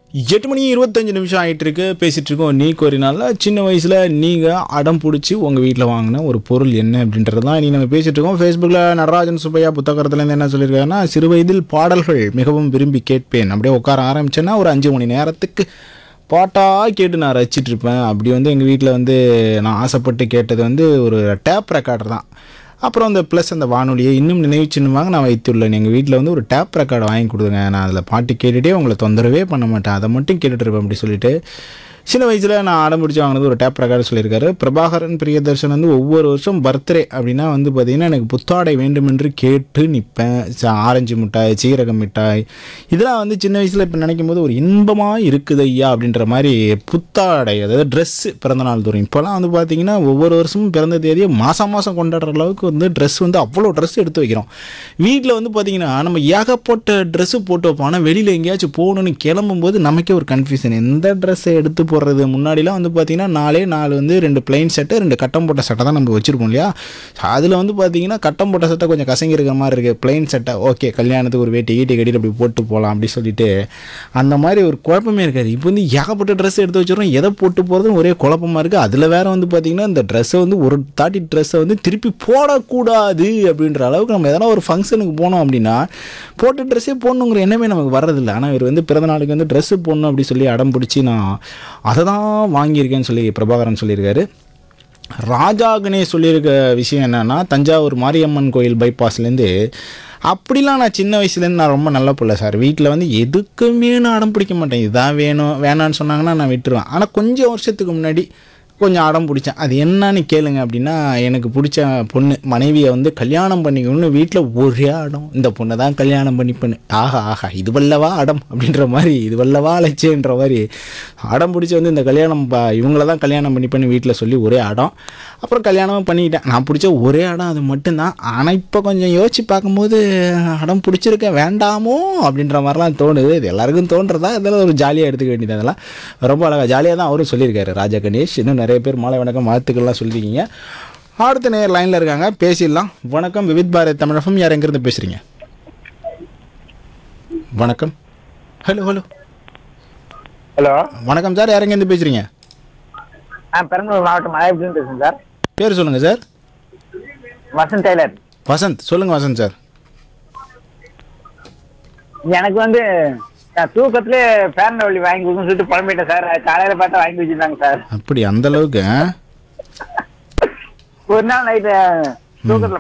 எட்டு மணி இருபத்தஞ்சு நிமிஷம் ஆயிட்டு இருக்கு பேசிட்டு இருக்கோம் நீ கோரினால சின்ன வயசுல நீங்க அடம் பிடிச்சி உங்க வீட்டில் வாங்கின ஒரு பொருள் என்ன அப்படின்றது தான் நீ நம்ம பேசிட்டு இருக்கோம் ஃபேஸ்புக்கில் நடராஜன் சுப்பையா புத்தகத்துலேருந்து என்ன சொல்லியிருக்காங்கன்னா சிறு வயதில் பாடல்கள் மிகவும் விரும்பி கேட்பேன் அப்படியே உட்கார ஆரம்பிச்சேன்னா ஒரு அஞ்சு மணி நேரத்துக்கு பாட்டாக கேட்டு நான் ரசிச்சிட்டு இருப்பேன் அப்படி வந்து எங்கள் வீட்டில் வந்து நான் ஆசைப்பட்டு கேட்டது வந்து ஒரு டேப் ரெக்கார்டர் தான் அப்புறம் அந்த ப்ளஸ் அந்த வானொலியை இன்னும் நினைவு சின்னமாக நான் வைத்துள்ளேன் எங்கள் வீட்டில் வந்து ஒரு டேப் ரெக்கார்டு வாங்கி கொடுங்க நான் அதில் பாட்டு கேட்டுகிட்டே உங்களை தொந்தரவே பண்ண மாட்டேன் அதை மட்டும் கேட்டுட்டு இருப்பேன் அப்படி சொல்லிட்டு சின்ன வயசில் நான் ஆடம் பிடிச்சி வாங்கினது ஒரு டேப் ரெக்கார்டு சொல்லியிருக்காரு பிரபாகரன் பிரியதர்ஷன் வந்து ஒவ்வொரு வருஷம் பர்த்டே அப்படின்னா வந்து பார்த்திங்கன்னா எனக்கு புத்தாடை வேண்டும் என்று கேட்டு நிற்பேன் ச- ஆரஞ்சு மிட்டாய் சீரக மிட்டாய் இதெல்லாம் வந்து சின்ன வயசில் இப்போ நினைக்கும் போது ஒரு இன்பமாக இருக்குது ஐயா அப்படின்ற மாதிரி புத்தாடை அதாவது ட்ரெஸ்ஸு பிறந்தநாள் தோறும் இப்போலாம் வந்து பார்த்திங்கன்னா ஒவ்வொரு வருஷமும் பிறந்த தேதியை மாதம் மாதம் கொண்டாடுற அளவுக்கு வந்து ட்ரெஸ் வந்து அவ்வளோ ட்ரெஸ் எடுத்து வைக்கிறோம் வீட்டில் வந்து பார்த்திங்கன்னா நம்ம ஏகப்பட்ட ட்ரெஸ்ஸு போட்டு வைப்போம் ஆனால் வெளியில் எங்கேயாச்சும் போகணுன்னு கிளம்பும்போது நமக்கே ஒரு கன்ஃபியூஷன் எந்த ட்ரெஸ்ஸை எடுத்து போடுறது முன்னாடிலாம் வந்து பார்த்திங்கன்னா நாலே நாலு வந்து ரெண்டு பிளைன் சட்டை ரெண்டு கட்டம் போட்ட சட்டை தான் நம்ம வச்சுருப்போம் இல்லையா அதில் வந்து பார்த்திங்கன்னா கட்டம் போட்ட சட்டை கொஞ்சம் கசங்கி இருக்கிற மாதிரி இருக்குது பிளைன் சட்டை ஓகே கல்யாணத்துக்கு ஒரு வேட்டி ஈட்டி கட்டிட்டு அப்படி போட்டு போகலாம் அப்படி சொல்லிட்டு அந்த மாதிரி ஒரு குழப்பமே இருக்காது இப்போ வந்து ஏகப்பட்ட ட்ரெஸ் எடுத்து வச்சிடறோம் எதை போட்டு போகிறதும் ஒரே குழப்பமா இருக்குது அதில் வேற வந்து பார்த்திங்கன்னா இந்த ட்ரெஸ்ஸை வந்து ஒரு தாட்டி ட்ரெஸ்ஸை வந்து திருப்பி போடக்கூடாது அப்படின்ற அளவுக்கு நம்ம எதனா ஒரு ஃபங்க்ஷனுக்கு போனோம் அப்படின்னா போட்ட ட்ரெஸ்ஸே போடணுங்கிற எண்ணமே நமக்கு வர்றதில்லை ஆனால் இவர் வந்து பிறந்த நாளுக்கு வந்து ட்ரெஸ்ஸு போடணும் அப்படி சொல்லி அடம் பிடிச்சி நான் அதை தான் வாங்கியிருக்கேன்னு சொல்லி பிரபாகரன் சொல்லியிருக்காரு ராஜா கணேஷ் சொல்லியிருக்க விஷயம் என்னன்னா தஞ்சாவூர் மாரியம்மன் கோயில் பைபாஸ்லேருந்து அப்படிலாம் நான் சின்ன வயசுலேருந்து நான் ரொம்ப நல்ல பிள்ளை சார் வீட்டில் வந்து எதுக்குமே நான் அடம் பிடிக்க மாட்டேன் இதுதான் வேணும் வேணான்னு சொன்னாங்கன்னா நான் விட்டுருவேன் ஆனால் கொஞ்சம் வருஷத்துக்கு முன்னாடி கொஞ்சம் அடம் பிடிச்சேன் அது என்னன்னு கேளுங்க அப்படின்னா எனக்கு பிடிச்ச பொண்ணு மனைவியை வந்து கல்யாணம் பண்ணிக்கணும்னு வீட்டில் ஒரே அடம் இந்த பொண்ணை தான் கல்யாணம் பண்ணிப்பேன்னு ஆஹா ஆஹா இது வல்லவா அடம் அப்படின்ற மாதிரி இது வல்லவா அழைச்சேன்ற மாதிரி அடம் பிடிச்சி வந்து இந்த கல்யாணம் ப இவங்கள தான் கல்யாணம் பண்ணிப்பேன்னு வீட்டில் சொல்லி ஒரே அடம் அப்புறம் கல்யாணமும் பண்ணிக்கிட்டேன் நான் பிடிச்ச ஒரே அடம் அது மட்டும்தான் ஆனால் இப்போ கொஞ்சம் யோசிச்சு பார்க்கும்போது அடம் பிடிச்சிருக்க வேண்டாமோ அப்படின்ற மாதிரிலாம் தோணுது இது எல்லாருக்கும் தோன்றதா இதெல்லாம் ஒரு ஜாலியாக எடுத்துக்க வேண்டியது அதெல்லாம் ரொம்ப அழகாக ஜாலியாக தான் அவரும் சொல்லியிருக்காரு ராஜா கணேஷ் இன்னும் நிறைய பேர் மாலை வணக்கம் வாழ்த்துக்கள்லாம் சொல்லியிருக்கீங்க அடுத்த நேர் லைனில் இருக்காங்க பேசிடலாம் வணக்கம் விவித் பாரத் தமிழகம் யார் எங்கேருந்து பேசுகிறீங்க வணக்கம் ஹலோ ஹலோ ஹலோ வணக்கம் சார் யார் எங்கேருந்து பேசுகிறீங்க நான் பெரம்பலூர் மாவட்டம் மலையப்பட்டினம் பேசுகிறேன் சார் பேர் சொல்லுங்கள் சார் வசந்த் டெய்லர் வசந்த் சொல்லுங்கள் வசந்த் சார் எனக்கு வந்து நான் தூக்கத்திலே ஃபேன் வழி வாங்கி கொடுக்கணும்னு சொல்லிட்டு புலம்பிட்டேன் சார் அது காலையில பார்த்தா வாங்கி வச்சிருந்தாங்க சார் அப்படி அந்த அளவுக்கு ஆ? ஒரு நாள் நைட்டு தூக்கத்துல